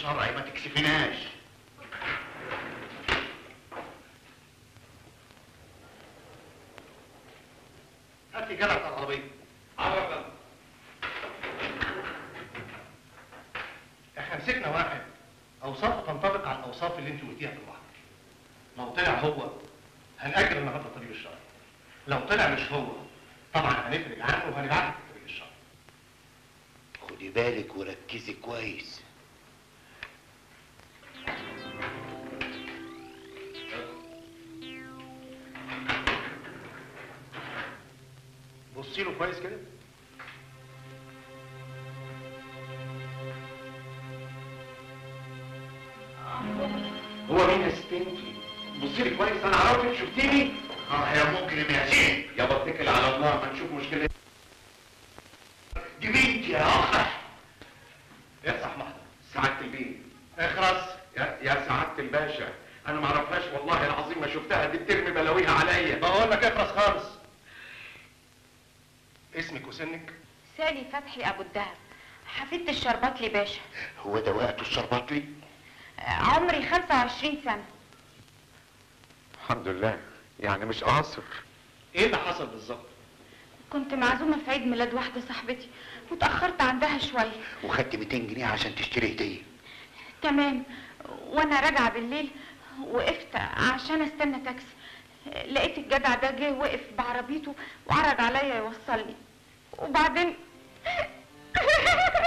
شرعي ما تكسفناش هات لي جدع بتاع العربيه عرفا احنا مسكنا واحد اوصافه تنطبق على الاوصاف اللي انت قلتيها في المحضر لو طلع هو هنأجل النهارده الطريق الشرعي لو طلع مش هو طبعا هنفرج عنه وهنبعته في الطريق الشرعي خدي بالك وركزي كويس بصي له كويس كده هو مين يا ست انت؟ بصي لي كويس انا عرفتك شفتيني؟ اه يا ممكن يا زين يا بتكل على الله ما نشوف مشكلة دي بنتي يا اخ افتح محضر سعادة البيه اخرس يا يا سعادة الباشا انا ما اعرفهاش والله العظيم ما شفتها دي بترمي بلاويها عليا بقول لك اخرس خالص اسمك وسنك سالي فتحي ابو الدهب حفيدة الشرباطلي باشا هو ده وقته الشرباطلي عمري 25 سنة الحمد لله يعني مش قاصر ايه اللي حصل بالظبط؟ كنت معزومة في عيد ميلاد واحدة صاحبتي وتأخرت عندها شوية وخدت 200 جنيه عشان تشتري هديه تمام وانا راجعة بالليل وقفت عشان استنى تاكسي لقيت الجدع ده جه وقف بعربيته وعرض عليا يوصلني وبعدين